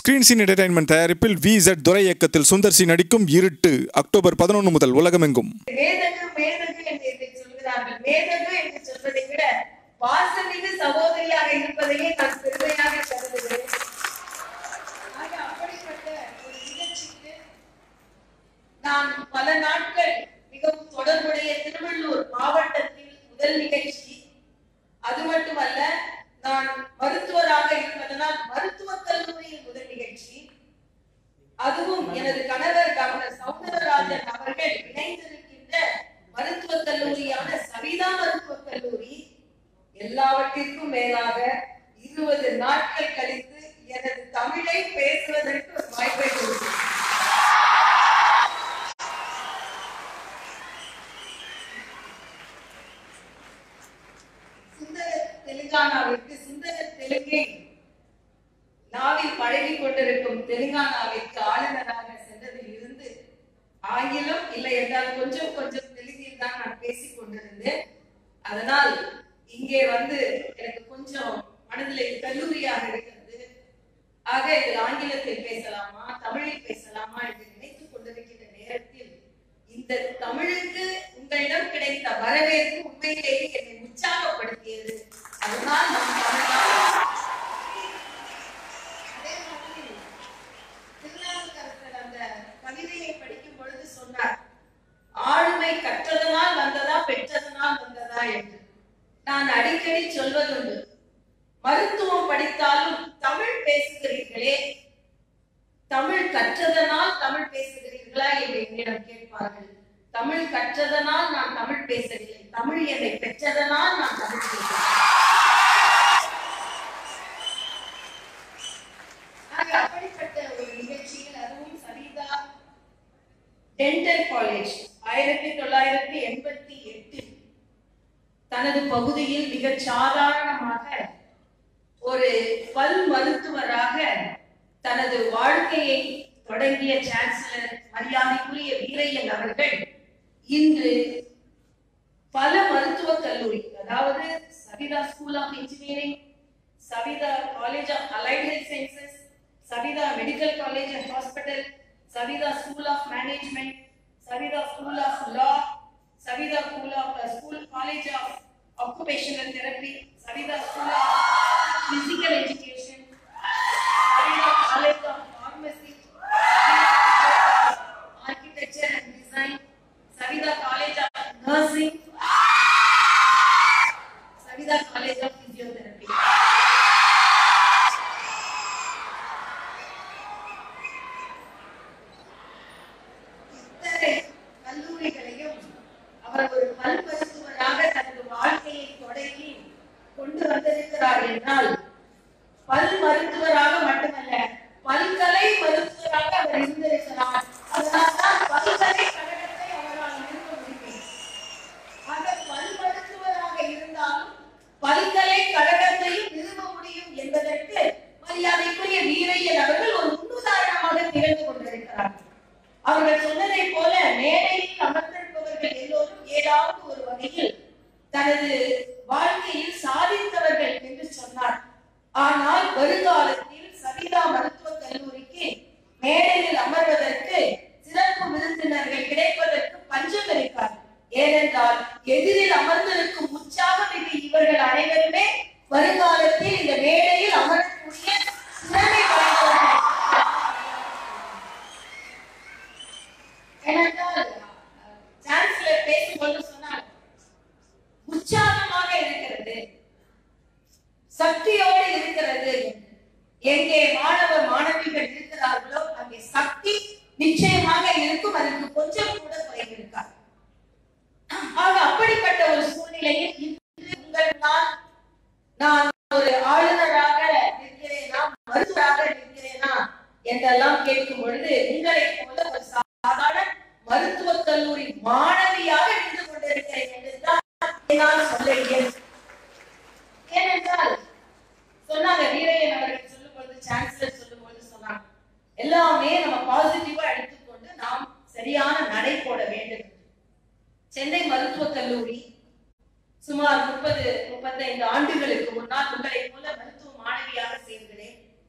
Screen scene entertainment தயாரிப்பில் V Z Durai இயக்கத்தில் Sundar C நடிக்கும் இருட்டு அக்டோபர் பதினொன்று முதல் உலகமெங்கும் மேதகு மேதகு என்று இதை சொல்கிறார்கள் மேதகு என்று சொல்வதை விட பாசமிகு சகோதரியாக இருப்பதையே நான் பெருமையாக கருதுகிறேன் ஆக அப்படிப்பட்ட ஒரு நிகழ்ச்சிக்கு நான் பல நாட்கள் மிகவும் தொடர்புடைய திருவள்ளூர் மாவட்டத்தில் முதல் நிகழ்ச்சி அது மட்டுமல்ல நான் மருத்துவராக இருப்பதனால் மருத்துவக் கல்லூரியில் முதல் நிகழ்ச்சி அதுவும் எனது கணவர் டாக்டர் சௌந்தரராஜன் அவர்கள் இணைந்திருக்கின்ற மருத்துவக் கல்லூரியான சவிதா மருத்துவக் கல்லூரி எல்லாவற்றிற்கும் மேலாக இருபது நாட்கள் கழித்து எனது தமிழை பேசுவதற்கு ஒரு வாய்ப்பை கொடுத்தது சுந்தர தெலுங்கானாவிற்கு சுந்தர தெலுங்கை நாவில் பழகி கொண்டிருக்கும் தெலுங்கானாவிற்கு ஆளுநராக சென்றதில் இருந்து ஆங்கிலம் இல்லை என்றால் கொஞ்சம் கொஞ்சம் தெலுங்கில் தான் நான் பேசிக் கொண்டிருந்தேன் அதனால் இங்கே வந்து எனக்கு கொஞ்சம் மனதில் இது கல்லூரியாக இருக்கிறது ஆக இதில் ஆங்கிலத்தில் பேசலாமா தமிழில் பேசலாமா என்று நினைத்துக் கொண்டிருக்கின்ற நேரத்தில் இந்த தமிழுக்கு உங்களிடம் கிடைத்த வரவேற்பு உண்மையிலேயே என்னை உற்சாகப்படுத்தியது அதனால் நான் தமிழாக அதே மாதிரி திருநாவுக்கரசர் அந்த கவிதையை படிக்கும் பொழுது சொன்னார் ஆளுமை கற்றதனால் வந்ததா பெற்றதனால் வந்ததா என்று நான் அடிக்கடி சொல்வதுண்டு மருத்துவம் படித்தாலும் தமிழ் பேசுகிறீர்களே தமிழ் கற்றதனால் தமிழ் பேசுகிறீர்களா என்று என்னிடம் கேட்பார்கள் தமிழ் கற்றதனால் நான் தமிழ் பேசவில்லை தமிழ் என்னை பெற்றதனால் நான் தமிழ் பேசுகிறேன் ஆக அப்படிப்பட்ட ஒரு நிகழ்ச்சியில் அதுவும் சரிதா டென்டல் காலேஜ் ஆயிரத்தி தொள்ளாயிரத்தி எண்பத்தி எட்டில் தனது பகுதியில் மிகச் சாதாரணமாக ஒரு பல் மருத்துவராக தனது வாழ்க்கையை தொடங்கிய சான்சலர் மரியாதைக்குரிய வீரையன் அவர்கள் இன்று பல மருத்துவக் கல்லூரி அதாவது Saveetha school of engineering Saveetha college of allied health sciences Saveetha medical college and hospital Saveetha school of management Saveetha school of law Saveetha school of school college of occupational therapy Saveetha school of physical education Saveetha college of pharmacy architecture and design Saveetha college of nursing Saveetha college of physiotherapy இத்தனை கல்லூரிகளையும் அவர் ஒரு பல் மருத்துவராக தனது வாழ்க்கையை தொடங்கி கொண்டு வந்திருக்கிறார் என்றால் பல் மருத்துவராக மட்டுமல்ல பல்கலை மருத்துவராக அவர் இருந்திருக்கிறார் அதனால்தான் பல்கலை கழகத்தை அவரால் நிறுவ முடியும் ஆக பல் மருத்துவராக இருந்தாலும் பல்கலை கழகத்தையும் நிறுவ முடியும் என்பதற்கு மரியாதைக்குரிய வீரையன் அவர்கள் ஒரு முன்னுதாரணமாக திகழ்ந்து கொண்டிருக்கிறார் அவர்கள் சொன்னதை போல மேடையில் அமர்ந்திருப்பவர்கள் எல்லோரும் ஏதாவது ஒரு வகையில் தனது வாழ்க்கையில் சாதித்தவர்கள் என்று சொன்னார் ஆனால் வருங்காலத்தில் சவிதா மருத்துவக் கல்லூரிக்கு மேடையில் அமர்வதற்கு சிறப்பு விருந்தினர்கள் கிடைப்பதற்கு பஞ்சம் இருக்காது ஏனென்றால் எதிரில் அமர்ந்திருக்கும் உற்சாகமிகு இவர்கள் அனைவருமே வருங்காலத்தில் இந்த மேடையில் அமரக்கூடிய திறமை வாய்ந்தவர்கள் ஏனென்றால் சான்சலர் பேசும்போது சொன்னார் உற்சாகமாக இருக்கிறது சக்தியோடு இருக்கிறது என்று. எங்கே மாணவ மாணவிகள் இருக்கிறார்களோ அங்கே சக்தி நிச்சயமாக இருக்கும் அதற்கு கொஞ்சம் கூட குறைந்திருக்காது ஆக அப்படிப்பட்ட ஒரு சூழ்நிலையில் இன்று உங்கள் நான் நான் ஒரு ஆளுநராக நிற்கிறேனா மருத்துவராக நிற்கிறேனா என்றெல்லாம் கேட்கும் பொழுது உங்களை போல ஒரு சாதாரண மருத்துவக் கல்லூரி மாணவியாக நின்று கொண்டிருக்கிறேன் என்றுதான் என்னால் சொல்ல இயலும் ஏனென்றால் சொன்னாங்க வீரையன் அவர்கள் சொல்லும் பொழுது சான்சலர் சொல்லும் பொழுது சொன்னாங்க எல்லாமே நம்ம பாசிட்டிவா எடுத்துக்கொண்டு நாம் சரியான நடை போட வேண்டும் என்று. சென்னை மருத்துவக் கல்லூரி சுமார் முப்பது முப்பத்தைந்து ஆண்டுகளுக்கு முன்னால் உங்களை போல மருத்துவ மாணவியாக சேர்ந்தேன்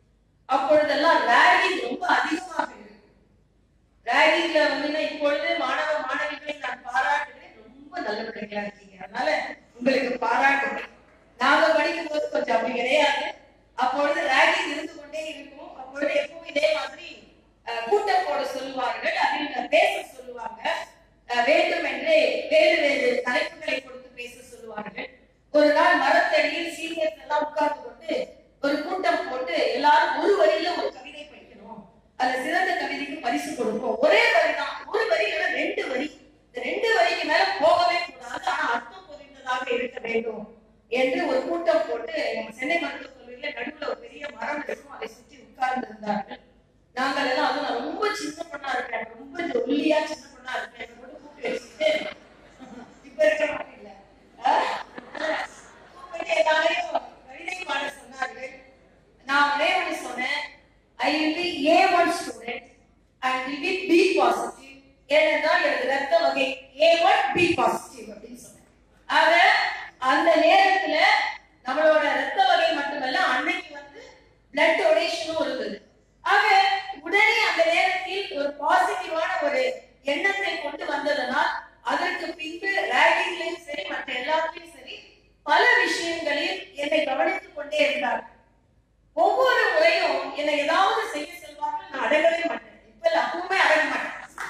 அப்பொழுதெல்லாம் ரேகிங் ரொம்ப அதிகமாக இருக்கு ரேகிங்ல வந்து இப்பொழுது மாணவ மாணவிகளை நான் பாராட்டுகிறேன் ரொம்ப நல்ல பிள்ளைங்களா இருக்கீங்க அதனால உங்களுக்கு பாராட்டு நாங்க படிக்கும் போது கொஞ்சம் அப்படி கிடையாது அப்பொழுது ரேகிங் இருந்து கொண்டே இருக்கும் அப்பொழுது எப்பவும் இதே மாதிரி அஹ், கூட்டம் போட சொல்லுவார்கள் அதில் பேச சொல்லுவாங்க அஹ், வேண்டும் என்றே வேறு வேறு தலைப்புகளை கொடுத்து பேச சொல்லுவார்கள் ஒரு நாள் மரத்தடியில் சீனியர்ஸ் எல்லாம் உட்கார்ந்து கொண்டு ஒரு கூட்டம் போட்டு எல்லாரும் ஒரு வரியில ஒரு கவிதை படிக்கணும் அதுல சிறந்த கவிதைக்கு பரிசு கொடுப்போம் ஒரே வரி தான் ஒரு வரி இல்ல ரெண்டு வரி இந்த ரெண்டு வரிக்கு மேல போகவே கூடாது ஆனா அர்த்தம் புரிந்ததாக இருக்க வேண்டும் என்று ஒரு கூட்டம் போட்டு நம்ம சென்னை மருத்துவக் கல்லூரியில நடுவுல ஒரு பெரிய மரம் இருக்கும் அதை சுற்றி உட்கார்ந்து இருந்தார்கள் நாங்கள் எல்லாம் அதுவும் நான் ரொம்ப சின்ன பொண்ணா இருக்கேன் ரொம்ப ஒல்லியா சின்ன பொண்ணா இருக்கேன் என்னை மட்டும் கூப்பிட்டு வச்சுட்டு இப்ப இருக்கிற மாதிரி இல்ல ஆஹ் கூப்பிட்டு எல்லாரையும் கவிதை பாட சொன்னார்கள் நான் ஒரே ஒன்று சொன்னேன் I will be A one student and will be B positive ஏனென்றால் எனது ரத்த வகை ஏ ஒன் பி பாசிட்டிவ் அப்படின்னு சொன்னேன் ஆக அந்த நேரத்துல நம்மளோட ரத்த வகை மட்டுமல்ல அன்னைக்கு வந்து பிளட் டொனேஷனும் இருந்தது ஆக உடனே அந்த நேரத்தில் ஒரு பாசிட்டிவான ஒரு எண்ணத்தை கொண்டு வந்ததனால் அதற்கு பின்பு ரேகிங்லையும் சரி மற்ற எல்லாத்துலயும் சரி பல விஷயங்களில் என்னை கவனித்துக் கொண்டே இருந்தார் ஒவ்வொரு முறையும் என்னை ஏதாவது செய்ய சொல்வார்கள் நான் அடங்கவே மாட்டேன் இப்ப இல்ல, அப்பவுமே அடங்க மாட்டேன்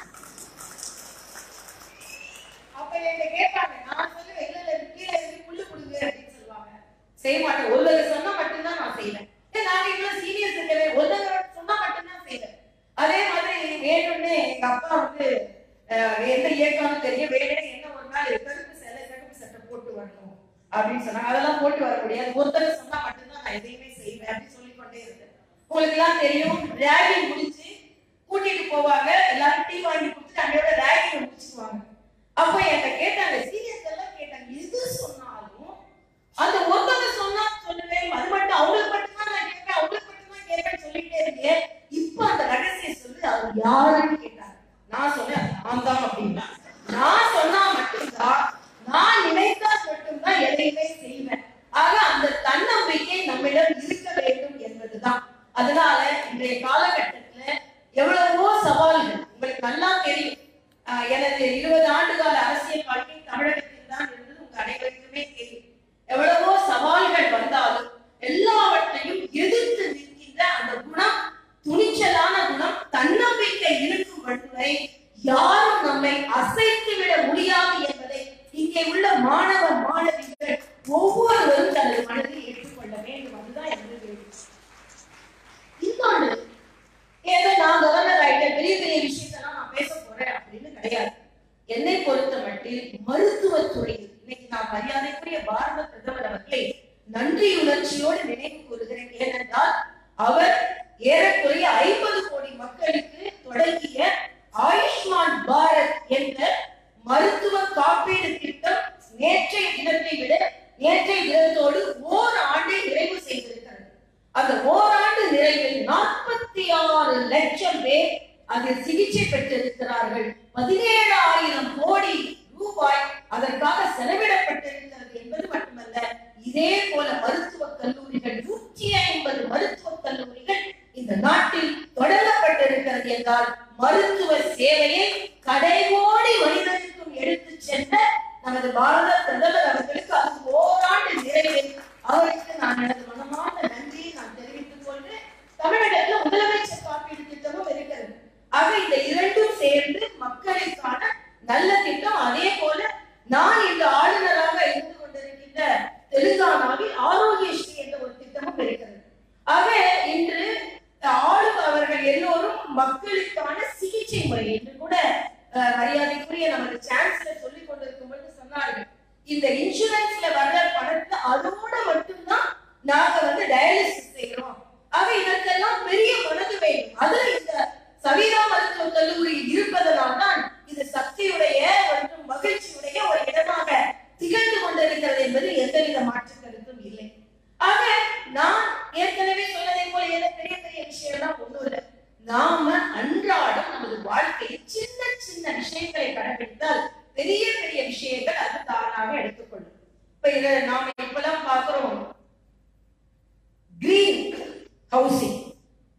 அப்ப என்கிட்ட கேட்பாங்க நான் சொல்லுவேன் இல்ல இல்ல இது கீழே இருந்து புல்லு புடுங்க அப்படின்னு சொல்லுவாங்க செய்ய மாட்டேன் ஒரு தடவை சொன்னா மட்டும்தான் நான் செய்வேன் ஏன் நாங்க இவ்வளவு சீரியஸ் இருக்கவே ஒரு தடவை சொன்னா மட்டும்தான் செய்வேன் அதே மாதிரி வேணும்னு எங்க அப்பா வந்து அஹ், எந்த இயக்கம்னு தெரியும் வேணும்னு என்ன ஒரு நாள் கருப்பு சேலை கருப்பு சட்டை போட்டு வரணும் அப்படின்னு சொன்னாங்க அதெல்லாம் போட்டு வர முடியாது ஒரு தடவை சொன்னா மட்டும்தான் நான் எதையுமே செய்வேன் அப்படின்னு சொல்லிக்கொண்டே இருந்தேன் உங்களுக்கு எல்லாம் தெரியும் ரேலி முடிச்சு கூட்டிட்டு போவாங்க எல்லாரும் டீ வாங்கி கொடுத்துட்டு அன்னையோட ரேலியை முடிச்சுக்குவாங்க அப்ப என்கிட்ட கேட்டாங்க சீரியஸ் எல்லாம் கேட்டாங்க எது சொன்னாலும் அந்த ஒருத்தவங்க சொன்னா சொல்லுவேன் அது மட்டும் அவங்களுக்கு மட்டும்தான் நான் கேட்பேன் அவங்களுக்கு மட்டும்தான் கேட்பேன் சொல்லிட்டே இருக்கேன் இப்ப அந்த ரகசியம் சொல்லி அவர் யாருன்னு கேட்டாங்க நான் சொன்னேன் நான் தான் அப்படின்னா நான் சொன்னா மட்டும்தான் நான் நினைத்தால் மட்டும்தான் எதையுமே செய்வேன் ஆக அந்த தன்னம்பிக்கை நம்மிடம் இருக்க வேண்டும் என்பதுதான் அதனால இன்றைய காலகட்டத்துல எவ்வளவோ சவால்கள் உங்களுக்கு நல்லா தெரியும் ஆஹ் எனது இருபது ஆண்டு கால அரசியல் வாழ்க்கை தமிழகத்தில் தான் இருந்தது உங்க அனைவருக்குமே தெரியும் எவ்வளவோ சவால்கள் வந்தாலும் எல்லாவற்றையும் எதிர்த்து நிற்கின்ற அந்த குணம் துணிச்சலான குணம் தன்னம்பிக்கை இருக்கும் வரை யாரும் நம்மை அசைத்து விட முடியாது என்பதை இங்கே உள்ள மாணவ மாணவிகள் ஒவ்வொருவரும் தனது மனதில் ஏற்றுக்கொள்ள வேண்டும் அதுதான் எனது வேண்டுகோள். இன்னொன்று ஏதோ நான் கவர்னர் ஆயிட்டேன் பெரிய பெரிய விஷயத்தெல்லாம் நான் பேச போறேன் அப்படின்னு கிடையாது என்னை பொறுத்த மட்டில் மருத்துவத்துறையில் இன்னைக்கு நான் மரியாதைக்குரிய பாரத பிரதமர் அவர்களை நன்றியுணர்ச்சியோடு நினைவு கூறுகிறேன் ஏனென்றால் அவர் ஏறக்குறைய ஐம்பது கோடி மக்களுக்கு தொடங்கிய ஆயுஷ்மான் பாரத் என்ற மருத்துவ காப்பீடு திட்டம் நேற்றைய தினத்தை விட நேற்றைய தினத்தோடு ஓர் ஆண்டை நிறைவு செய்திருக்கிறது அந்த ஓராண்டு நிறைவில் நாற்பத்தி ஆறு லட்சம் பேர் அதில் சிகிச்சை பெற்றிருக்கிறார்கள் பதினேழாயிரம் கோடி ரூபாய் அதற்காக செலவிடப்பட்டிருக்கிறது என்பது மட்டுமல்ல இதே போல மருத்துவக் கல்லூரிகள் நூற்றி ஐம்பது மருத்துவக் கல்லூரிகள் இந்த நாட்டில் தொடங்கப்பட்டிருக்கிறது என்றால் மருத்துவ சேவையை கடைகோடி மனிதனுக்கும் எடுத்துச் சென்ற நமது பாரத பிரதமர் அவர்களுக்கு அது ஓராண்டு நிறைவில் அவருக்கு நான் எனது மனமார்ந்த நன்றியை நான் தெரிவித்துக் கொண்டு தமிழகத்துல முதலமைச்சர் காப்பீடு திட்டமும் இருக்கிறது ஆக இந்த இரண்டும் சேர்ந்து மக்களுக்கான நல்ல திட்டம் அதே போல நான் இந்த ஆளுநராக இருந்து கொண்டிருக்கின்ற தெலுங்கானாவில் ஆரோக்கியஸ்ரீ என்ற ஒரு திட்டமும் இருக்கிறது ஆக இன்று ஆளும் அவர்கள் எல்லோரும் மக்களுக்கான சிகிச்சை முறை என்று கூட அஹ், மரியாதைக்குரிய நமது சான்சலர் சொல்லிக் கொண்டிருக்கும் பொழுது சொன்னார்கள் இந்த இன்சூரன்ஸ்ல வர்ற பணத்தை அதோட மட்டும்தான் நாங்க வந்து டயாலிசிஸ் செய்யறோம் ஆக இதற்கெல்லாம் பெரிய மனது வேண்டும் அதுல இந்த சவீரா மருத்துவக் கல்லூரியில் இருப்பதனால் தான் இது சக்தியுடைய மற்றும் மகிழ்ச்சியுடைய ஒரு இடமாக திகழ்ந்து கொண்டிருக்கிறது என்பது எந்தவித மாற்று கருத்தும் இல்லை ஆக நான் ஏற்கனவே சொன்னதை போல ஏதோ பெரிய பெரிய விஷயம்லாம் ஒண்ணும் இல்லை நாம அன்றாடம் நமது வாழ்க்கையில் சின்ன சின்ன விஷயங்களை கடைபிடித்தால் பெரிய பெரிய விஷயங்கள் அது தானாக எடுத்துக்கொள்ளும் இப்ப இத நாம இப்பெல்லாம் பாக்குறோம் கிரீன் ஹவுசிங்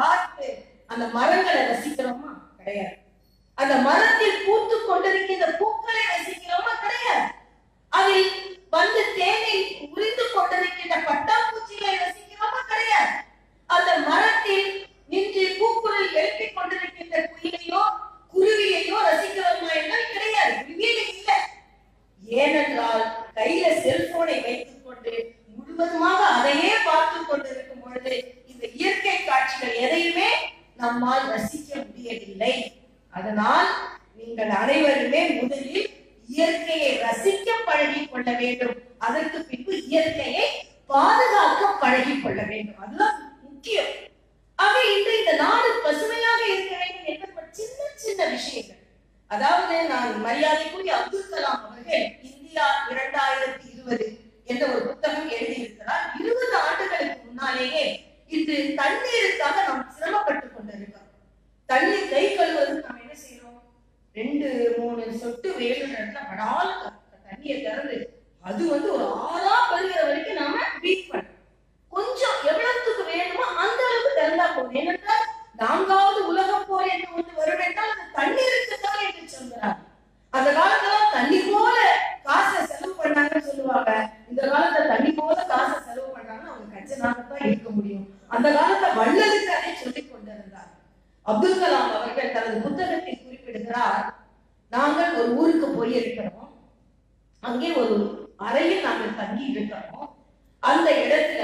காட்டு அந்த மரங்களை ரசிக்கிறோமா கிடையாது அந்த மரத்தில் பூத்து கொண்டிருக்கின்ற பூக்களை ரசிக்கிறோமா கிடையாது அதில் வந்து தேனை உரிந்து கொண்டிருக்கின்ற பட்டாம்பூச்சிகளை ரசிக்கிறோமா கிடையாது அந்த மரத்தில் நின்று பூக்குரல் எழுப்பிக் கொண்டிருக்கின்ற குயிலையோ குருவியையோ ரசிக்கிறோமா என்றால் கிடையாது குருவியே இல்லை ஏனென்றால் கையில செல்போனை வைத்துக் கொண்டு முழுவதுமாக அதையே பார்த்து கொண்டிருக்கும் பொழுது இந்த இயற்கை காட்சிகள் எதையுமே நம்மால் ரசிக்க முடியவில்லை அதனால் நீங்கள் அனைவருமே முதலில் இயற்கையை ரசிக்க பழகி கொள்ள வேண்டும் அதற்கு பின்பு இயற்கையை பாதுகாக்க பழகி கொள்ள வேண்டும் அதுதான் முக்கியம் ஆக இன்று இந்த நாடு பசுமையாக இருக்க வேண்டும் என்பது சின்ன சின்ன விஷயங்கள் அதாவது நான் மரியாதைக்குரிய அப்துல் கலாம் அவர்கள் இந்தியா இரண்டாயிரத்தி இருபது என்ற ஒரு புத்தகம் எழுதியிருக்கிறார் இருபது ஆண்டுகளுக்கு முன்னாலேயே இன்று தண்ணீருக்காக நாம் சிரமப்பட்டு கொண்டிருக்கிறோம் தண்ணீர் கை கழுவுவதற்கு நாம் என்ன செய்யறோம் ரெண்டு மூணு சொட்டு வேறு இடத்துல படால் தண்ணியை திறந்து அது வந்து ஒரு ஆறா பருகிற வரைக்கும் நாம பீட் பண்ணோம் கொஞ்சம் எவ்வளவுக்கு வேணுமோ அந்த அளவுக்கு திறந்தா போதும் ஏனென்றால் நான்காவது உலக போர் என்று ஒன்று வரும் என்றால் அந்த தண்ணீருக்கு தான் என்று சொல்கிறார் அந்த காலத்துல தண்ணி போல காசை செலவு பண்ணாங்கன்னு சொல்லுவாங்க இந்த காலத்துல தண்ணி போல காசை செலவு பண்ணாங்கன்னா அவங்க கஞ்சனாக தான் இருக்க முடியும் அந்த காலத்துல வள்ளலுக்கு அதை சொல்லிக் கொண்டிருந்தார் அப்துல் கலாம் அவர்கள் தனது புத்தகத்தில் குறிப்பிடுகிறார் நாங்கள் ஒரு ஊருக்கு போய் இருக்கிறோம் அங்கே ஒரு அறையில் நாங்கள் தங்கி இருக்கிறோம் அந்த இடத்துல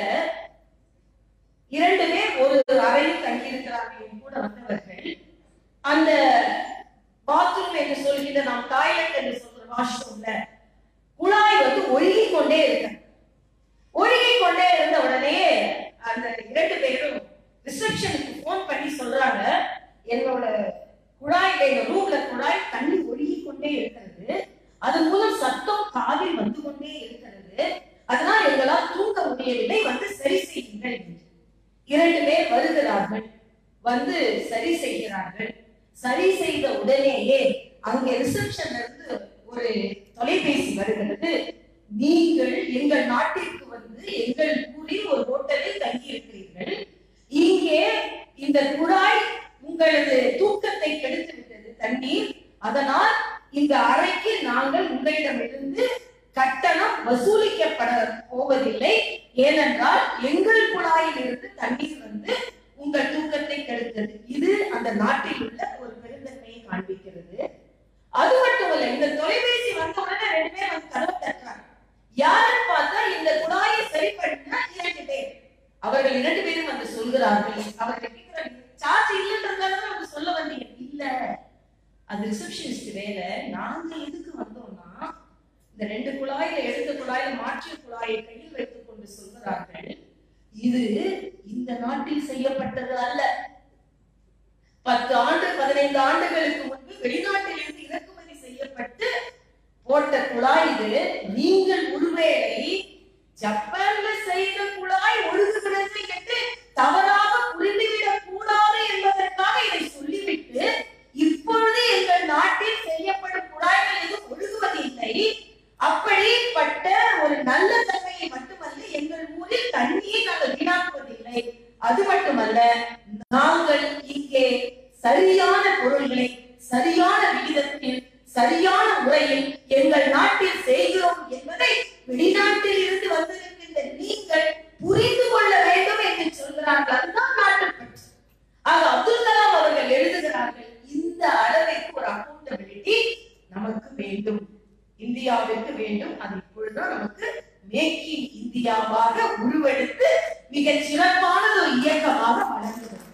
இரண்டு பேர் ஒரு அறையில் தங்கி இருக்கிறார்கள் என் கூட வந்தவர்கள் அந்த பாத்ரூம் என்று சொல்கின்ற நாம் டாய்லெட் என்று சொல்ற வாஷ்ரூம்ல குழாய் வந்து ஒழுகி கொண்டே இருக்கு ஒழுகி கொண்டே இருந்த உடனே அந்த இரண்டு பேரும் ரிசப்ஷனுக்கு போன் பண்ணி சொல்றாங்க என்னோட குழாயில எங்க ரூம்ல குழாய் தண்ணி ஒழுகி கொண்டே இருக்கிறது அது மூலம் சத்தம் காதில் வந்து கொண்டே இருக்கிறது அதனால் எங்களால் தூங்க முடியவில்லை வந்து சரி செய்யுங்கள் என்று. இரண்டு பேர் வருகிறார்கள் வந்து சரி செய்கிறார்கள் சரி செய்த உடனேயே அங்கே ரிசப்ஷன்ல இருந்து ஒரு தொலைபேசி வருகிறது நீங்கள் எங்கள் நாட்டிற்கு வந்து எங்கள் ஊரில் ஒரு ஹோட்டலில் தங்கி இருக்கிறீர்கள் இங்கே இந்த குழாய் உங்களது தூக்கத்தை கெடுத்து விட்டது தண்ணீர் அதனால் இந்த அறைக்கு நாங்கள் உங்களிடமிருந்து கட்டணம் வசூலிக்கப்பட போவதில்லை ஏனென்றால் எங்கள் குழாயில் இருந்து தண்ணீர் வந்து உங்கள் தூக்கத்தை கெடுத்தது இது அந்த நாட்டில் உள்ள ஒரு பெருந்தன்மையை காண்பிக்கிறது அது மட்டுமல்ல இந்த தொலைபேசி வந்த உடனே ரெண்டு பேர் வந்து கதவை தட்டுறாங்க யாருன்னு பார்த்தா இந்த குழாயை சரி பண்ணினா இரண்டு பேர் அவர்கள் இரண்டு பேரும் வந்து சொல்கிறார்கள் அவர்கள் கேட்கிறாங்க சார்ஜ் இல்லைன்றதுனால வந்து சொல்ல வந்தீங்க இல்ல அது ரிசப்ஷனிஸ்ட் வேலை நாங்க எதுக்கு வந்தோம்னா இந்த ரெண்டு குழாயில எடுத்த குழாயில மாற்றிய குழாயை கையில் வைத்துக் கொண்டு சொல்கிறார்கள் இது இந்த நாட்டில் செய்யப்பட்டது அல்ல பத்து ஆண்டு பதினைந்து ஆண்டுகளுக்கு முன்பு வெளிநாட்டில் இருந்து இறக்குமதி செய்யப்பட்டு போட்ட குழாய் இது நீங்கள் ஒருவேளை ஜப்பான்ல செய்த குழாய் ஒழுகுகிறது என்று தவறாக புரிந்துவிடக் கூடாது என்பதற்காக இதை சொல்லிவிட்டு இப்பொழுது எங்கள் நாட்டில் செய்யப்படும் குழாய்கள் எதுவும் ஒழுகுவதில்லை அப்படிப்பட்ட ஒரு நல்ல தன்மையை மட்டுமல்ல எங்கள் ஊரில் தண்ணியை நாங்கள் வீணாக்குவதில்லை அது மட்டுமல்ல நாங்கள் இங்கே சரியான பொருள்களை சரியான விகிதத்தில் சரியான முறையில் எங்கள் நாட்டில் செய்கிறோம் என்பதை வெளிநாட்டில் இருந்து வந்திருக்கின்ற நீங்கள் புரிந்து கொள்ள வேண்டும் என்று சொல்கிறார்கள் அதுதான் நாட்டுப்பற்று ஆக அப்துல் கலாம் அவர்கள் எழுதுகிறார்கள் இந்த அளவிற்கு ஒரு அக்கௌண்டபிலிட்டி நமக்கு வேண்டும் இந்தியாவிற்கு வேண்டும் அது இப்பொழுதுதான் நமக்கு மேக் இன் இந்தியாவாக உருவெடுத்து மிக சிறப்பானது ஒரு இயக்கமாக வளர்ந்து வருகிறது.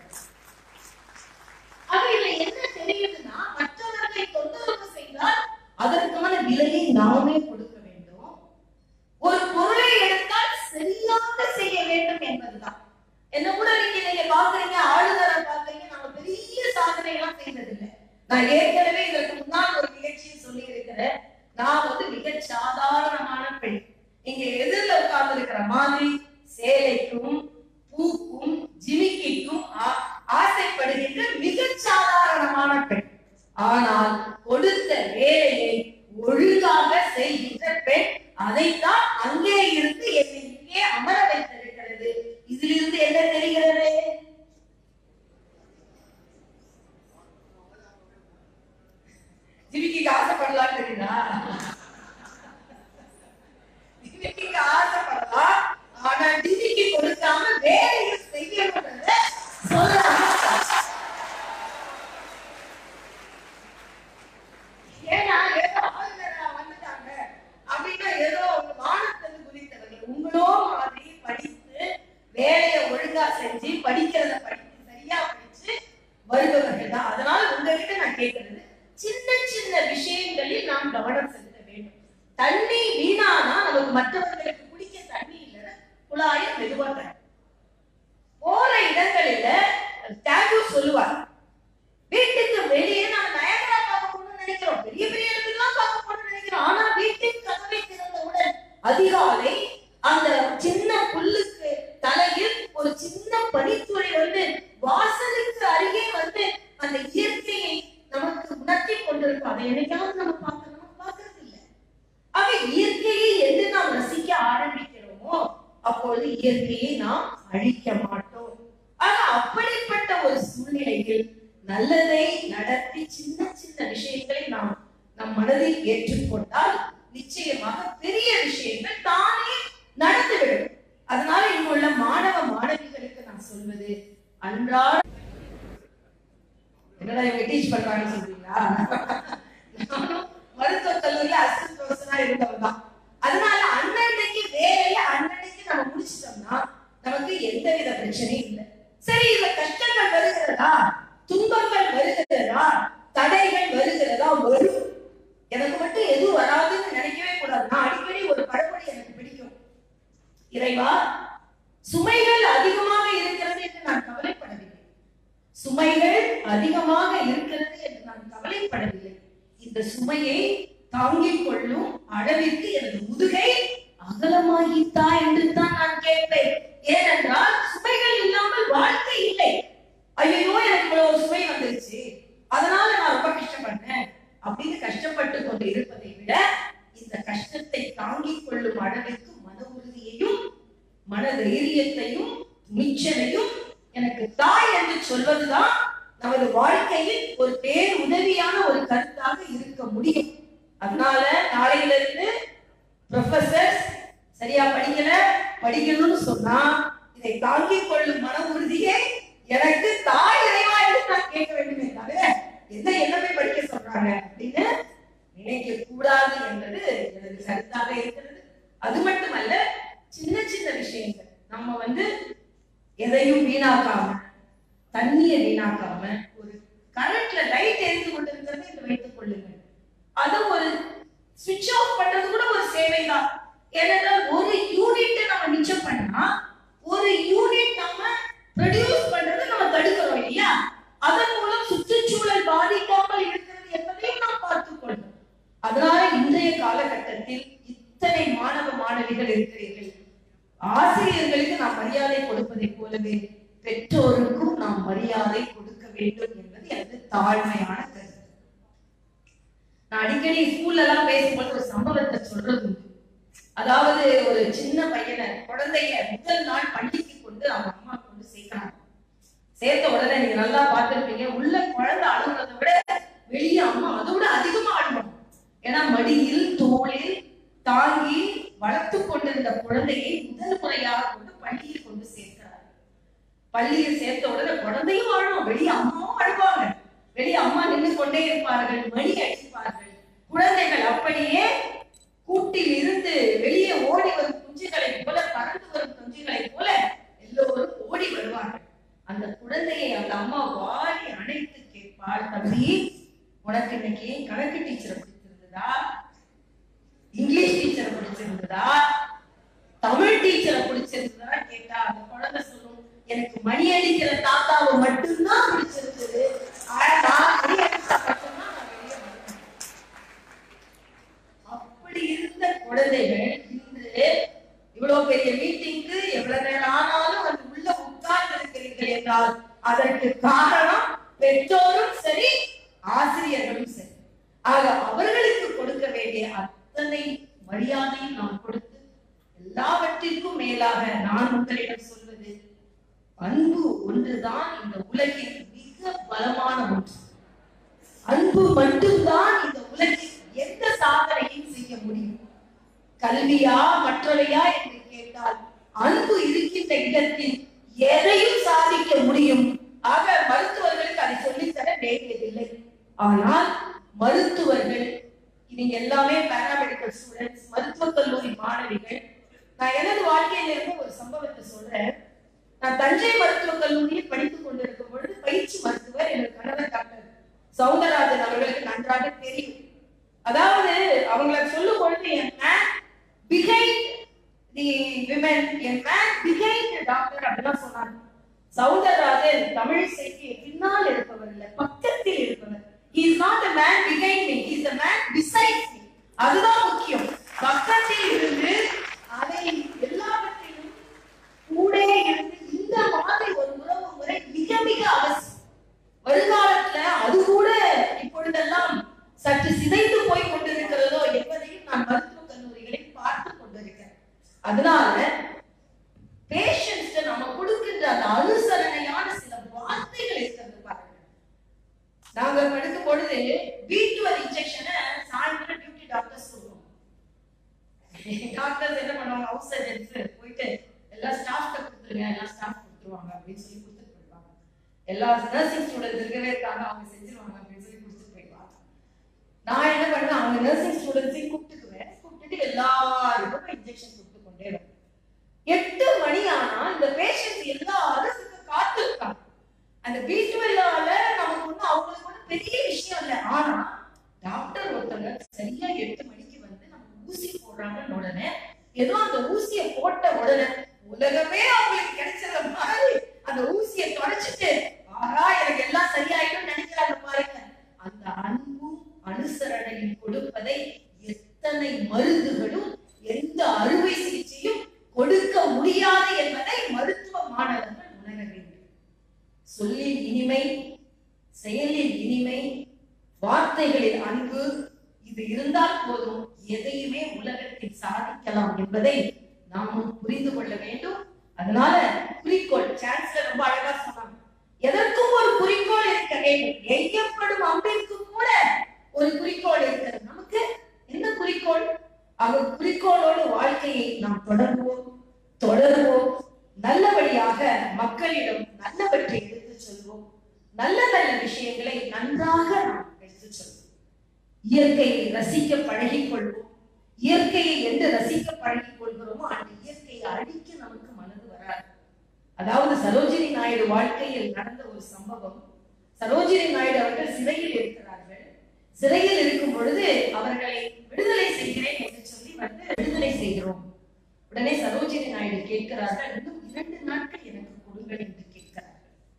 ஆக இதுல என்ன தெரியுதுன்னா மற்றவர்களை தொந்தரவு செய்தால் அதற்கான விலையை நாமே கொடுக்க வேண்டும் ஒரு பொருளை எடுத்தால் சரியாக செய்ய வேண்டும் என்பதுதான் என்ன கூட நீங்க நீங்க பாக்குறீங்க ஆளுநரை பாக்குறீங்க நம்ம பெரிய சாதனை எல்லாம் செய்ததில்லை நான் ஏற்கனவே இதற்கு முன்னால் ஒரு நிகழ்ச்சியை சொல்லி இருக்கிறேன் நான் வந்து மிக சாதாரணமான பெண் இங்க எதிரில் உட்கார்ந்து இருக்கிற மாதிரி சேலைக்கும் பூக்கும் ஜிமிக்கிக்கும் ஆ- ஆசைப்படுகின்ற மிக சாதாரணமான பெண் ஆனால் கொடுத்த வேலையை ஒழுங்காக செய்கின்ற பெண் அதைத்தான் அங்கே இருந்து என்னை இங்கே அமர வைத்திருக்கிறது இதிலிருந்து என்ன தெரிகிறது வருபவர்கள் தான் அதனால உங்ககிட்ட நான் கேட்கிறது சின்ன சின்ன விஷயங்களில் நாம் கவனம் செலுத்த வேண்டும் தண்ணி வீணானா நமக்கு மற்றவர்களுக்கு குடிக்க தண்ணி இல்லைன்னா குழாய மெதுவா தண்ணி போற இடங்களில டேகூர் சொல்லுவார் வீட்டுக்கு வெளியே நம்ம நயகரா பார்க்க போகணும்னு நினைக்கிறோம் பெரிய பெரிய இடத்துக்குலாம் பார்க்க போகணும்னு நினைக்கிறோம் ஆனா வீட்டின் கதவை திறந்தவுடன் அதிகாலை அந்த சின்ன புல்லுக்கு தலையில் ஒரு சின்ன பனித்துளி வந்து வாசலுக்கு அருகே வந்து அந்த இயற்கையை நமக்கு உணர்த்தி கொண்டிருக்கும் அதை என்னைக்காவது நம்ம பார்க்க நம்ம பார்க்கறது இல்லை ஆக இயற்கையை என்று நாம் ரசிக்க ஆரம்பிக்கிறோமோ அப்பொழுது இயற்கையை நாம் அழிக்க மாட்டோம் ஆக அப்படிப்பட்ட ஒரு சூழ்நிலையில் நல்லதை நடத்தி சின்ன சின்ன விஷயங்களை நாம் நம் மனதில் ஏற்றுக்கொண்டால் நிச்சயமாக பெரிய விஷயங்கள் தானே நடந்துவிடும் அதனால இங்குள்ள மாணவ மாணவிகளுக்கு நான் சொல்வது அன்றாட என்னடா இவங்க டீச் பண்றாங்கன்னு சொல்றீங்களா நானும் மருத்துவ கல்லூரியில அசிஸ்டன்ட் ப்ரொஃபஸரா இருந்தவன் தான் அதனால அன்னன்னைக்கு வேலைய அன்னன்னைக்கு நம்ம முடிச்சிட்டோம்னா நமக்கு எந்தவித பிரச்சனையும் இல்லை சரி இதுல கஷ்டங்கள் வருகிறதா துன்பங்கள் வருகிறதா தடைகள் வருகிறதா வரும் எனக்கு மட்டும் எதுவும் வராதுன்னு நினைக்கவே கூடாது நான் அடிக்கடி ஒரு பழமொழி எனக்கு பிடிக்கும் இறைவா சுமைகள் அதிகமாக இருக்கிறது என்று நான் கவலைப்படவில்லை சுமைகள் அதிகமாக இருக்கிறது என்று நான் கவலைப்படவில்லை இந்த சுமையை தாங்கிக் கொள்ளும் அளவிற்கு எனது முதுகை அகலமாகித்தா என்று தான் நான் கேட்பேன் ஏனென்றால் சுமைகள் இல்லாமல் வாழ்க்கை இல்லை ஐயோ எனக்கு இவ்வளவு சுமை வந்துருச்சு அதனால நான் ரொம்ப கஷ்டப்பட்டேன் அப்படின்னு கஷ்டப்பட்டு கொண்டு இருப்பதை விட இந்த கஷ்டத்தை தாங்கிக் கொள்ளும் அளவிற்கு மன உறுதியையும் மன தைரியத்தையும் துணிச்சலையும் எனக்கு தாய் என்று சொல்வதுதான் நமது வாழ்க்கையில் ஒரு பேர் உதவியான ஒரு கருத்தாக இருக்க முடியும் அதனால நாளையிலிருந்து ப்ரொஃபசர் சரியா படிக்கல படிக்கணும்னு சொன்னா இதை தாங்கிக் கொள்ளும் மன உறுதியை எனக்கு தாய் இறைவா என்று நான் கேட்க வேண்டுமே தவிர எந்த என்னமே படிக்க சொல்றாங்க அப்படின்னு நினைக்க கூடாது என்பது எனது கருத்தாக இருக்கிறது அது மட்டுமல்ல சின்ன சின்ன விஷயங்கள் நம்ம வந்து எதையும் வீணாக்காம தண்ணியை வீணாக்காம ஒரு கரண்ட்ல லைட் எரிந்து கொண்டிருக்கிறது என்று வைத்துக் கொள்ளுங்கள் அது ஒரு சுவிட்ச் ஆஃப் பண்றது கூட ஒரு சேவை தான் ஏனென்றால் ஒரு யூனிட் நம்ம மிச்சம் பண்ணா ஒரு யூனிட் நம்ம ப்ரொடியூஸ் பண்றது நம்ம தடுக்கிறோம் இல்லையா அதன் மூலம் சுற்றுச்சூழல் பாதிக்காமல் இருக்கிறது என்பதையும் நாம் பார்த்துக் கொள்ளும் அதனால இன்றைய காலகட்டத்தில் இத்தனை மாணவ மாணவிகள் இருக்கிறீர்கள் ஆசிரியர்களுக்கு நாம் மரியாதை கொடுப்பதைப் போலவே பெற்றோருக்கும் நாம் மரியாதை கொடுக்க வேண்டும் என்பது எனது தாழ்மையான கருத்து நான் அடிக்கடி ஸ்கூல்ல எல்லாம் பேசும்போது ஒரு சம்பவத்தை சொல்றது உண்டு. அதாவது ஒரு சின்ன பையனை குழந்தைய முதல் நாள் பள்ளிக்கு கொண்டு அவங்க அம்மா கொண்டு சேர்க்கிறாங்க சேர்த்த உடனே நீங்க நல்லா பார்த்திருப்பீங்க உள்ள குழந்தை அழுகுறதை விட வெளியே அம்மா அதை விட அதிகமா அழுவாங்க ஏன்னா மடியில் தோளில் தாங்கி வளர்த்து கொண்டிருந்த குழந்தையை முதல் முறையாக கொண்டு பள்ளியில் கொண்டு சேர்க்கிறார் பள்ளியில் சேர்த்த உடனே குழந்தையும் அழும் வெளியே அம்மாவும் அழுவாங்க வெளியே அம்மா நின்று கொண்டே இருப்பார்கள் மணி அடிப்பார்கள் குழந்தைகள் அப்படியே கூட்டில் இருந்து வெளியே ஓடி வரும் குஞ்சுகளை போல பறந்து வரும் குஞ்சுகளை போல எல்லோரும் ஓடி வருவார்கள் அந்த குழந்தையை அந்த அம்மா வாரி அணைத்து கேட்பாள் தம்பி உனக்கு இன்னைக்கு கணக்கு டீச்சரை பிடிச்சிருந்ததா இங்கிலீஷ் டீச்சரை பிடிச்சிருந்ததா தமிழ் டீச்சரை பிடிச்சிருந்ததா கேட்டா அந்த குழந்தை சொல்லும் எனக்கு மணி அடிக்கிற தாத்தாவை மட்டும்தான் பிடிச்சிருந்தது ஆனா நான் மணி அடிச்சா மட்டும்தான் நான் வெளியே வந்தேன். அப்படி இருந்த குழந்தைகள் இன்று இவ்வளவு பெரிய மீட்டிங்க்கு எவ்வளவு நேரம் ஆனாலும் வந்து உள்ள உட்கார்ந்து இருக்கிறீர்கள் என்றால் அதற்கு காரணம் பெற்றோரும் சரி ஆசிரியர்களும் சரி ஆக அவர்களுக்கு கொடுக்க வேண்டிய அத்தனை மரியாதையும் நாம் கொடுத்து எல்லாவற்றிற்கும் மேலாக நான் உங்களிடம் சொல்வது அன்பு ஒன்றுதான் இந்த உலகில் மிக பலமான ஒன்று அன்பு மட்டும்தான் இந்த உலகில் எந்த சாதனையும் செய்ய முடியும் கல்வியா மற்றவையா என்று கேட்டால் அன்பு இருக்கின்ற இடத்தில் எதையும் சாதிக்க முடியும் ஆக மருத்துவர்களுக்கு அதை சொல்லித்தர வேண்டியதில்லை ஆனால் மருத்துவர்கள் நீங்க எல்லாமே பேராமெடிக்கல் ஸ்டூடெண்ட்ஸ் மருத்துவக் கல்லூரி மாணவிகள் நான் எனது வாழ்க்கையில இருந்து ஒரு சம்பவத்தை சொல்றேன் நான் தஞ்சை மருத்துவக் கல்லூரியில் படித்துக் கொண்டிருக்கும் பொழுது பயிற்சி மருத்துவர் எனது சவுந்தரராஜன் அவர்களுக்கு நன்றாக தெரியும் அதாவது அவங்கள சொல்லும் பொழுது என் மேன் பிஹைண்ட் தி விமன் என் மேன் பிஹைண்ட் டாக்டர் அப்படிலாம் சொன்னாங்க சவுந்தரராஜன் தமிழ் செய்தி பின்னால் இருப்பவர் இல்ல பக்கத்தில் இருப்பவர் he is not a man behind me he is a man beside me அதுதான் முக்கியம் பக்கத்தில் இருந்து அதை எல்லாவற்றையும் கூட இருந்து இந்த மாதிரி ஒரு உறவு முறை மிக மிக அவசியம் வருங்காலத்துல அது கூட இப்பொழுதெல்லாம் சற்று சிதைந்து போய் கொண்டிருக்கிறதோ என்பதையும் நான் மருத்துவ கல்லூரிகளில் பார்த்து கொண்டிருக்கிறேன் அதனால பேஷண்ட்ஸ் நம்ம கொடுக்கின்ற அந்த அனுசரணையான சில வார்த்தைகள் இருக்கிறது பாருங்க நாங்க படுக்கும் பொழுது பி டுவெல் இன்ஜெக்ஷனை சாயந்தரம் டியூட்டி டாக்டர்ஸ் கொடுப்போம் டாக்டர்ஸ் என்ன பண்ணுவாங்க ஹவுஸ் சர்ஜன்ஸ் போயிட்டு எல்லா ஸ்டாஃப்ட கொடுத்துருங்க எல்லா ஸ்டாஃப் கொடுத்துருவாங்க அப்படின்னு சொல்லி கொடுத்துட்டு போயிடுவாங்க எல்லா நர்சிங் ஸ்டூடெண்ட்ஸ் இருக்கவே இருக்காங்க அவங்க செஞ்சிருவாங்க அப்படின்னு சொல்லி கொடுத்துட்டு போயிடுவாங்க நான் என்ன பண்ணுவேன் அவங்க நர்சிங் ஸ்டூடெண்ட்ஸையும் கூப்பிட்டுக்குவேன் கூப்பிட்டுட்டு எல்லாருக்கும் இன்ஜெக்ஷன் கொடுத்து கொண்டே இருப்பேன் எட்டு மணி ஆனா இந்த பேஷண்ட்ஸ் எல்லாரும் இதுக்கு காத்திருக்காங்க அந்த பி டுவெல்லால நமக்கு ஒண்ணு அவங்களுக்கு ஒண்ணு பெரிய விஷயம் இல்ல ஆனா டாக்டர் ஒருத்தங்க சரியா எட்டு மணிக்கு வந்து நமக்கு ஊசி போடுறாங்கன்னு உடனே ஏதோ அந்த ஊசியை போட்ட உடனே உலகமே அவங்களுக்கு கிடைச்சத மாதிரி அந்த ஊசியை தொடச்சிட்டு ஆஹா எனக்கு எல்லாம் சரியாயிடும் நினைக்கிறாங்க பாருங்க அந்த அன்பும் அனுசரணையும் கொடுப்பதை எத்தனை மருந்துகளும் எந்த அறுவை சிகிச்சையும் கொடுக்க முடியாது என்பதை மருத்துவ மாணவர்கள் உணர வேண்டும் சொல்லில் இனிமை செயலில் இனிமை வார்த்தைகளில் அன்பு இது இருந்தால் போதும் எதையுமே உலகத்தில் சாதிக்கலாம் என்பதை நாமும் புரிந்து கொள்ள வேண்டும் அதனால குறிக்கோள் சான்ஸ்லர் ரொம்ப அழகா சொன்னாங்க எதற்கும் ஒரு குறிக்கோள் இருக்க வேண்டும் எய்யப்படும் அம்பிற்கு கூட ஒரு குறிக்கோள் இருக்கிறது நமக்கு என்ன குறிக்கோள் அவர் குறிக்கோளோடு வாழ்க்கையை நாம் தொடர்வோம் தொடர்வோம் நல்லபடியாக மக்களிடம் நல்லவற்றை எடுத்துச் சொல்வோம் நல்ல நல்ல விஷயங்களை நன்றாக நாம் எடுத்துச் சொல்வோம் இயற்கையை ரசிக்க பழகிக் கொள்வோம் இயற்கையை என்று ரசிக்க பழகிக் கொள்கிறோமோ அந்த இயற்கையை அழிக்க நமக்கு மனது வராது அதாவது சரோஜினி நாயுடு வாழ்க்கையில் நடந்த ஒரு சம்பவம் சரோஜினி நாயுடு அவர்கள் சிறையில் இருக்கிறார்கள் சிறையில் இருக்கும் பொழுது அவர்களை விடுதலை செய்கிறேன் என்று சொல்லி வந்து விடுதலை செய்கிறோம் உடனே சரோஜினி நாயுடு கேட்கிறார்கள் இன்னும் இரண்டு நாட்கள் எனக்கு கொடுங்கள் என்று கேட்கிறார்கள்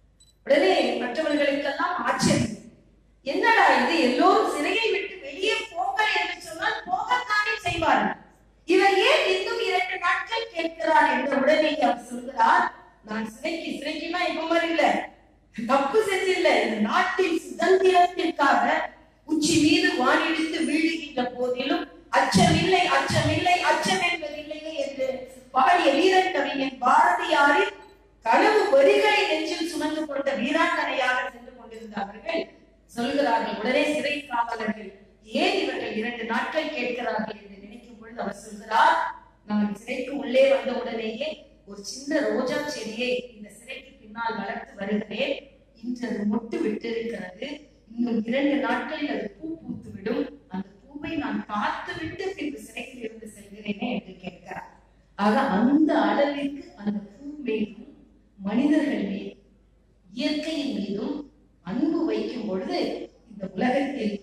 உடனே மற்றவர்களுக்கெல்லாம் ஆச்சரியம் என்னடா இது எல்லோரும் சிறையை விட்டு வெளியே போங்கள் என்று சொன்னால் போகத்தானே செய்வார்கள் இவர் ஏன் இன்னும் இரண்டு நாட்கள் கேட்கிறார் என்ற உடனே அவர் சொல்கிறார் நான் சிறைக்கு சிறைக்குன்னா இப்ப மாதிரி இல்ல தப்பு செஞ்சில்ல இந்த நாட்டின் சுதந்திரத்திற்காக உச்சி மீது வானிடித்து வீழுகின்ற போதிலும் அச்சமில்லை அச்சமில்லை அச்சம் என்பதில்லையே என்று பாடிய வீரன் கவிஞன் பாரதியாரின் கனவு வரிகளை நெஞ்சில் சுமந்து கொண்ட வீராங்கனையாக சென்று கொண்டிருந்த அவர்கள் சொல்கிறார்கள் உடனே சிறை காவலர்கள் ஏன் இவர்கள் இரண்டு நாட்கள் கேட்கிறார்கள் என்று நினைக்கும் பொழுது அவர் சொல்கிறார் நான் சிறைக்கு உள்ளே வந்த உடனேயே ஒரு சின்ன ரோஜா செடியை இந்த சிறைக்கு பின்னால் வளர்த்து வருகிறேன் இன்று அது மொட்டு விட்டிருக்கிறது இன்னும் இரண்டு நாட்களில் அது பூ பூத்து விடும் அந்த பூவை நான் பார்த்து விட்டு பின்பு சிறையில் இருந்து செல்கிறேனே என்று கேட்கிறார் ஆக அந்த அளவிற்கு அந்த பூ மீதும் மனிதர்கள் மீதும் இயற்கையின் மீதும் அன்பு வைக்கும் பொழுது இந்த உலகத்தில்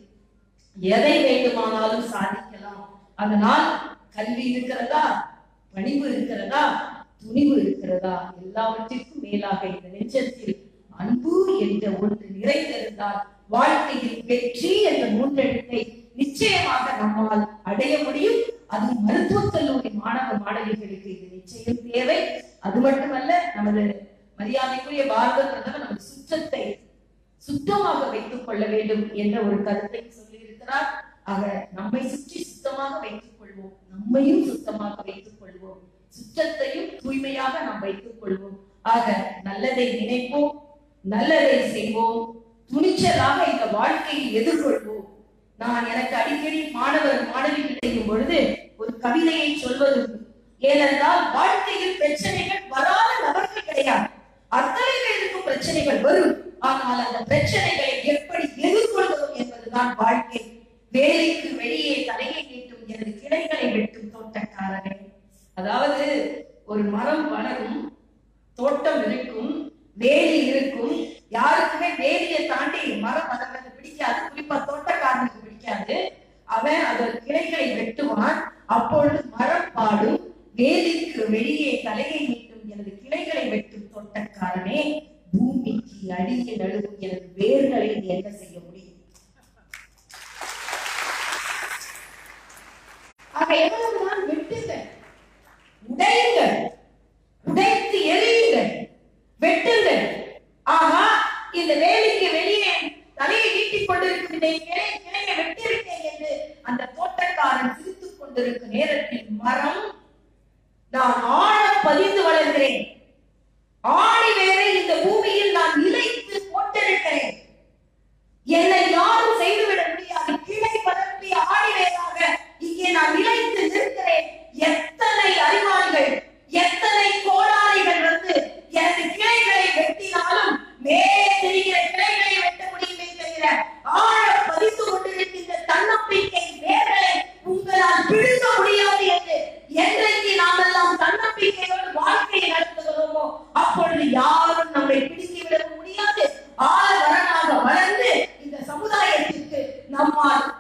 எதை வேண்டுமானாலும் சாதிக்கலாம் அதனால் கல்வி இருக்கிறதா பணிவு இருக்கிறதா துணிவு இருக்கிறதா எல்லாவற்றிற்கும் மேலாக இந்த நெஞ்சத்தில் அன்பு என்ற ஒன்று நிறைந்திருந்தால் வாழ்க்கையில் வெற்றி என்ற மூன்றெழுத்தை நிச்சயமாக நம்மால் அடைய முடியும் அது மருத்துவக் கல்லூரி மாணவ மாணவிகளுக்கு இது நிச்சயம் தேவை அது மட்டுமல்ல நமது மரியாதைக்குரிய பாரத பிரதமர் நமது சுற்றத்தை சுத்தமாக வைத்துக் கொள்ள வேண்டும் என்ற ஒரு கருத்தை சொல்லியிருக்கிறார் ஆக நம்மை சுற்றி சுத்தமாக வைத்துக் கொள்வோம் நம்மையும் சுத்தமாக வைத்துக் கொள்வோம் சுற்றத்தையும் தூய்மையாக நாம் வைத்துக் கொள்வோம் ஆக நல்லதை நினைப்போம் நல்லதை செய்வோம் துணிச்சலாக இந்த வாழ்க்கையை எதிர்கொள்வோம் நான் எனக்கு அடிக்கடி மாணவர் மாணவிகள் செய்யும் பொழுது ஒரு கவிதையை சொல்வது ஏனென்றால் வாழ்க்கையில் பிரச்சனைகள் வராத நபர்கள் கிடையாது அத்தனை பேருக்கும் பிரச்சனைகள் வரும் ஆனால் அந்த பிரச்சனைகளை எப்படி எதிர்கொள்கிறோம் என்பதுதான் வாழ்க்கை வேலைக்கு வெளியே தலையை நீட்டும் எனது கிளைகளை வெட்டும் தோட்டக்காரரே அதாவது ஒரு மரம் வளரும் தோட்டம் இருக்கும் வேலி இருக்கும் யாருக்குமே வேலியை தாண்டி மரம் வளர்றது பிடிக்காது அவன் அதன் கிளைகளை வெட்டுவான் அப்பொழுது மரம் பாடும் வேலிக்கு வெளியே தலையை நீட்டும் எனது கிளைகளை வெட்டும் தோட்டக்காரனே பூமிக்கு அடியில் நடுவும் எனது வேர்களை நீ என்ன செய்ய முடியும் ஆக எவ்வளவுதான் வெட்டுங்கள் உடையுங்கள் உடைத்து எரியுங்கள் வெட்டுங்கள் ஆகா இந்த வேலைக்கு வெளியே தலையை நீட்டிக் கொண்டிருக்கும் இந்த கிளை கிளையை வெட்டியிருக்கேன் என்று அந்த தோட்டக்காரன் சிரித்துக் கொண்டிருக்கும் நேரத்தில் மரம் நான் ஆழ பதிந்து வளர்கிறேன் ஆணி வேரை இந்த பூமியில் நான் நிலைத்து போட்டிருக்கிறேன் என்னை யாரும் செய்துவிட முடியாது கிளை பரப்பிய ஆணி வேராக இங்கே நான் நிலைத்து நிற்கிறேன் எத்தனை அறிவாளிகள் எத்தனை கோடாரிகள் வந்து எனது கிளைகளை வெட்டினாலும் மேலே தெரிகிற கிளைகளை வெட்ட முடியுமே தவிர ஆழ பதிந்து கொண்டிருக்கின்ற தன்னம்பிக்கை வேர்களை உங்களால் பிடுங்க முடியாது என்று என்றைக்கு நாம் எல்லாம் தன்னம்பிக்கையோடு வாழ்க்கையை நடத்துகிறோமோ அப்பொழுது யாரும் நம்மை பிடுங்கிவிட முடியாது ஆள் வரனாக வளர்ந்து இந்த சமுதாயத்திற்கு நம்மால்